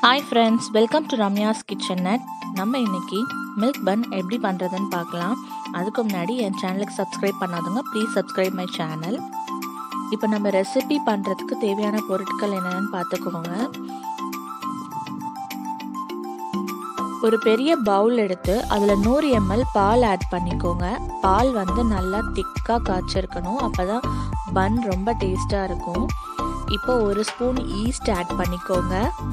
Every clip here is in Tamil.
hi friends welcome to Ramya's kitchen நட் நம்ம இன்னைக்கு மில்க் பன் எப்படி பண்ணுறதுன்னு பார்க்கலாம் அதுக்கு முன்னாடி என் சேனலுக்கு சப்ஸ்கிரைப் பண்ணாதவங்க ப்ளீஸ் சப்ஸ்கிரைப் மை சேனல் இப்போ நம்ம ரெசிபி பண்ணுறதுக்கு தேவையான பொருட்கள் என்னென்னு பார்த்துக்கோங்க ஒரு பெரிய பவுல் எடுத்து அதில் நூறு எம்எல் பால் ஆட் பண்ணிக்கோங்க பால் வந்து நல்லா திக்காக காய்ச்சிருக்கணும் அப்போ தான் பன் ரொம்ப டேஸ்ட்டாக இருக்கும் இப்போ ஒரு ஸ்பூன் ஈஸ்ட் ஆட் பண்ணிக்கோங்க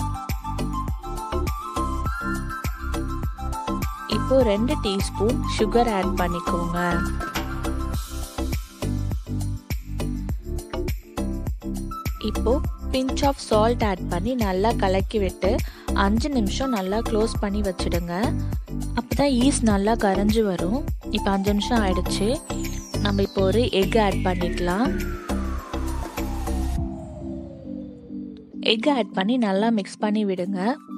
இப்போ ரெண்டு டீஸ்பூன் சுகர் ஆட் பண்ணிக்கோங்க இப்போ பிஞ்ச் ஆஃப் சால்ட் ஆட் பண்ணி நல்லா கலக்கி விட்டு அஞ்சு நிமிஷம் நல்லா க்ளோஸ் பண்ணி வச்சிடுங்க அப்போ தான் ஈஸ்ட் நல்லா கரைஞ்சி வரும் இப்போ அஞ்சு நிமிஷம் ஆயிடுச்சு நம்ம இப்போ ஒரு எக் ஆட் பண்ணிக்கலாம் எக் ஆட் பண்ணி நல்லா மிக்ஸ் பண்ணி விடுங்க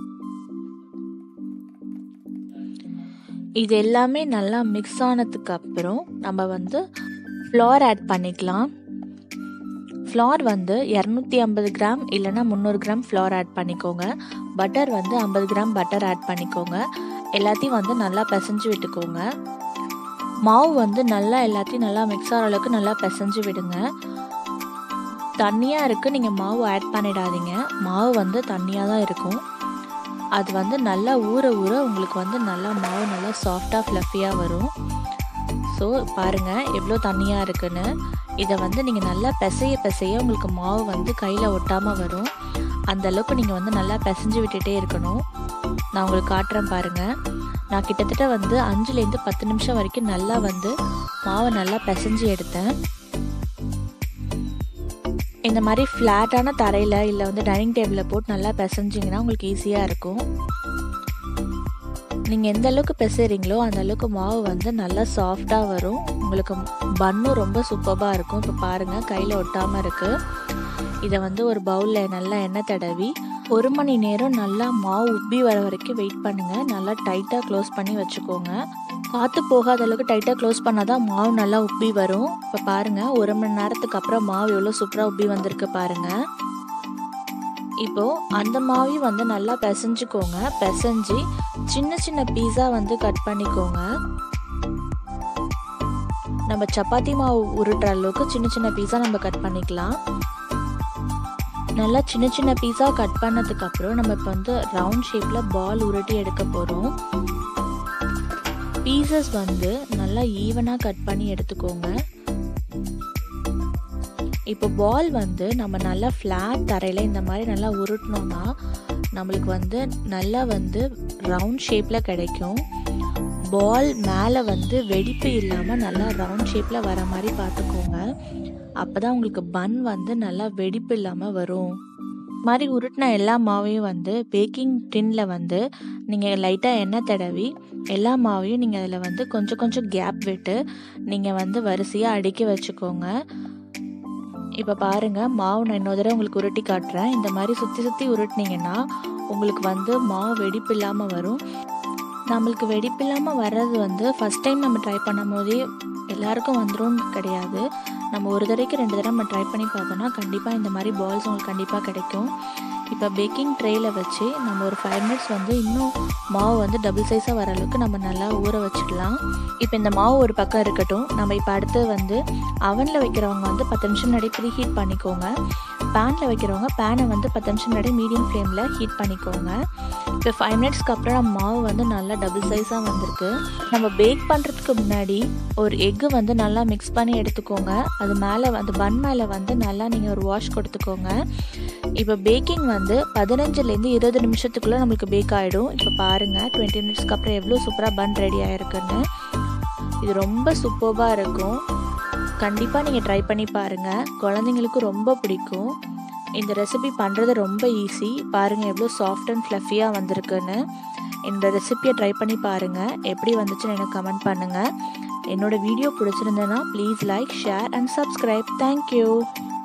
இது எல்லாமே நல்லா மிக்ஸ் ஆனதுக்கு அப்புறம் நம்ம வந்து ஃப்ளார் ஆட் பண்ணிக்கலாம் ஃப்ளார் வந்து இரநூத்தி ஐம்பது கிராம் இல்லைனா முந்நூறு கிராம் ஃப்ளார் ஆட் பண்ணிக்கோங்க பட்டர் வந்து ஐம்பது கிராம் பட்டர் ஆட் பண்ணிக்கோங்க எல்லாத்தையும் வந்து நல்லா பிசைஞ்சு விட்டுக்கோங்க மாவு வந்து நல்லா எல்லாத்தையும் நல்லா மிக்ஸ் ஆகிற அளவுக்கு நல்லா பிசைஞ்சு விடுங்க தண்ணியாக இருக்குது நீங்கள் மாவு ஆட் பண்ணிடாதீங்க மாவு வந்து தண்ணியாக தான் இருக்கும் அது வந்து நல்லா ஊற ஊற உங்களுக்கு வந்து நல்லா மாவு நல்லா சாஃப்டாக ஃப்ளஃபியாக வரும் ஸோ பாருங்கள் எவ்வளோ தண்ணியாக இருக்குன்னு இதை வந்து நீங்கள் நல்லா பிசைய பிசைய உங்களுக்கு மாவு வந்து கையில் ஒட்டாமல் வரும் அந்த அளவுக்கு நீங்கள் வந்து நல்லா பிசைஞ்சு விட்டுட்டே இருக்கணும் நான் உங்களுக்கு காட்டுறேன் பாருங்கள் நான் கிட்டத்தட்ட வந்து அஞ்சுலேருந்து பத்து நிமிஷம் வரைக்கும் நல்லா வந்து மாவை நல்லா பிசைஞ்சு எடுத்தேன் இந்த மாதிரி ஃப்ளாட்டான தரையில் இல்லை வந்து டைனிங் டேபிளில் போட்டு நல்லா பிசைஞ்சிங்கன்னா உங்களுக்கு ஈஸியாக இருக்கும் நீங்கள் எந்த அளவுக்கு பிசைறீங்களோ அந்த அளவுக்கு மாவு வந்து நல்லா சாஃப்டாக வரும் உங்களுக்கு பன்னும் ரொம்ப சூப்பராக இருக்கும் இப்போ பாருங்கள் கையில் ஒட்டாமல் இருக்குது இதை வந்து ஒரு பவுலில் நல்லா எண்ணெய் தடவி ஒரு மணி நேரம் நல்லா மாவு உப்பி வர வரைக்கும் வெயிட் பண்ணுங்கள் நல்லா டைட்டாக க்ளோஸ் பண்ணி வச்சுக்கோங்க காற்று போகாத அளவுக்கு டைட்டாக க்ளோஸ் பண்ணால் தான் மாவு நல்லா உப்பி வரும் இப்போ பாருங்கள் ஒரு மணி நேரத்துக்கு அப்புறம் மாவு எவ்வளோ சூப்பராக உப்பி வந்திருக்கு பாருங்கள் இப்போது அந்த மாவையும் வந்து நல்லா பிசைஞ்சுக்கோங்க பிசைஞ்சு சின்ன சின்ன பீஸா வந்து கட் பண்ணிக்கோங்க நம்ம சப்பாத்தி மாவு உருட்டுற அளவுக்கு சின்ன சின்ன பீஸா நம்ம கட் பண்ணிக்கலாம் நல்லா சின்ன சின்ன பீஸா கட் பண்ணதுக்கு அப்புறம் நம்ம இப்போ வந்து ரவுண்ட் ஷேப்பில் பால் உருட்டி எடுக்க போகிறோம் பீசஸ் வந்து நல்லா ஈவனாக கட் பண்ணி எடுத்துக்கோங்க இப்போ பால் வந்து நம்ம நல்லா ஃப்ளாட் தரையில் இந்த மாதிரி நல்லா உருட்டினோம்னா நம்மளுக்கு வந்து நல்லா வந்து ரவுண்ட் ஷேப்பில் கிடைக்கும் பால் மேலே வந்து வெடிப்பு இல்லாமல் நல்லா ரவுண்ட் ஷேப்பில் வர மாதிரி பார்த்துக்கோங்க அப்போ தான் உங்களுக்கு பன் வந்து நல்லா வெடிப்பு இல்லாமல் வரும் மாதிரி உருட்டின எல்லா மாவையும் வந்து பேக்கிங் டின்னில் வந்து நீங்கள் லைட்டாக எண்ணெய் தடவி எல்லா மாவையும் நீங்கள் அதில் வந்து கொஞ்சம் கொஞ்சம் கேப் விட்டு நீங்கள் வந்து வரிசையாக அடுக்கி வச்சுக்கோங்க இப்போ பாருங்கள் மாவு நான் இன்னொரு தடவை உங்களுக்கு உருட்டி காட்டுறேன் இந்த மாதிரி சுற்றி சுற்றி உருட்டினீங்கன்னா உங்களுக்கு வந்து மாவு வெடிப்பு இல்லாமல் வரும் நம்மளுக்கு வெடிப்பு இல்லாமல் வர்றது வந்து ஃபஸ்ட் டைம் நம்ம ட்ரை பண்ணும் போதே எல்லாருக்கும் வந்துடும் கிடையாது நம்ம ஒரு தடவைக்கு ரெண்டு தடவை நம்ம ட்ரை பண்ணி பார்த்தோன்னா கண்டிப்பாக இந்த மாதிரி பால்ஸ் உங்களுக்கு கண்டிப்பாக கிடைக்கும் இப்போ பேக்கிங் ட்ரேயில் வச்சு நம்ம ஒரு ஃபைவ் மினிட்ஸ் வந்து இன்னும் மாவு வந்து டபுள் சைஸாக வர அளவுக்கு நம்ம நல்லா ஊற வச்சுக்கலாம் இப்போ இந்த மாவு ஒரு பக்கம் இருக்கட்டும் நம்ம இப்போ அடுத்து வந்து அவனில் வைக்கிறவங்க வந்து பத்து நிமிஷம் முன்னாடி ப்ரீ ஹீட் பண்ணிக்கோங்க பேனில் வைக்கிறவங்க பேனை வந்து பத்து நிமிஷம் முன்னாடி மீடியம் ஃப்ளேமில் ஹீட் பண்ணிக்கோங்க இப்போ ஃபைவ் மினிட்ஸ்க்கு அப்புறம் நம்ம மாவு வந்து நல்லா டபுள் சைஸாக வந்திருக்கு நம்ம பேக் பண்ணுறதுக்கு முன்னாடி ஒரு எக்கு வந்து நல்லா மிக்ஸ் பண்ணி எடுத்துக்கோங்க அது மேலே அந்த பன் மேலே வந்து நல்லா நீங்கள் ஒரு வாஷ் கொடுத்துக்கோங்க இப்போ பேக்கிங் வந்து பதினஞ்சுலேருந்து இருபது நிமிஷத்துக்குள்ளே நம்மளுக்கு பேக் ஆகிடும் இப்போ பாருங்கள் டுவெண்ட்டி மினிட்ஸ்க்கு அப்புறம் எவ்வளோ சூப்பராக பன் ரெடி ஆகிருக்குன்னு இது ரொம்ப சூப்பராக இருக்கும் கண்டிப்பாக நீங்கள் ட்ரை பண்ணி பாருங்கள் குழந்தைங்களுக்கு ரொம்ப பிடிக்கும் இந்த ரெசிபி பண்ணுறது ரொம்ப ஈஸி பாருங்கள் எவ்வளோ சாஃப்ட் அண்ட் ஃப்ளஃபியாக வந்திருக்குன்னு இந்த ரெசிபியை ட்ரை பண்ணி பாருங்கள் எப்படி வந்துச்சுன்னு எனக்கு கமெண்ட் பண்ணுங்கள் என்னோடய வீடியோ பிடிச்சிருந்தேன்னா please like share and subscribe thank you